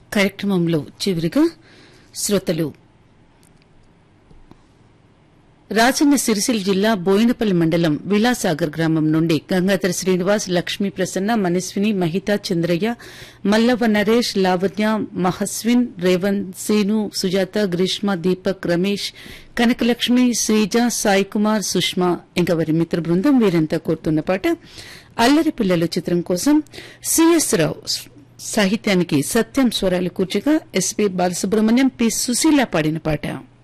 కార్యక్రమంలో చివరిగా శ్రోతలు రాజన్న సిరిసిల్ల జిల్లా బోయినపల్లి మండలం విలాసాగర్ గ్రామం నుండి గంగాధర శ్రీనివాస్ లక్ష్మీ ప్రసన్న మనస్విని మహిత చంద్రయ్య మల్లవ నరేష్ లావణ్య మహస్విన్ రేవంత్ సీను సుజాత గ్రీష్మ దీపక్ రమేష్ కనకలక్ష్మి శ్రీజ సాయి కుమార్ సుష్మా ఇంకా వారి మిత్ర బృందం వీరంతా కోరుతున్న పాట అల్లరి పిల్లలు చిత్రం కోసం సిఎస్ రావు సాహిత్యానికి సత్యం స్వరాలు కూర్చగా ఎస్పీ బాలసుబ్రహ్మణ్యం పి సుశీల పాడిన పాట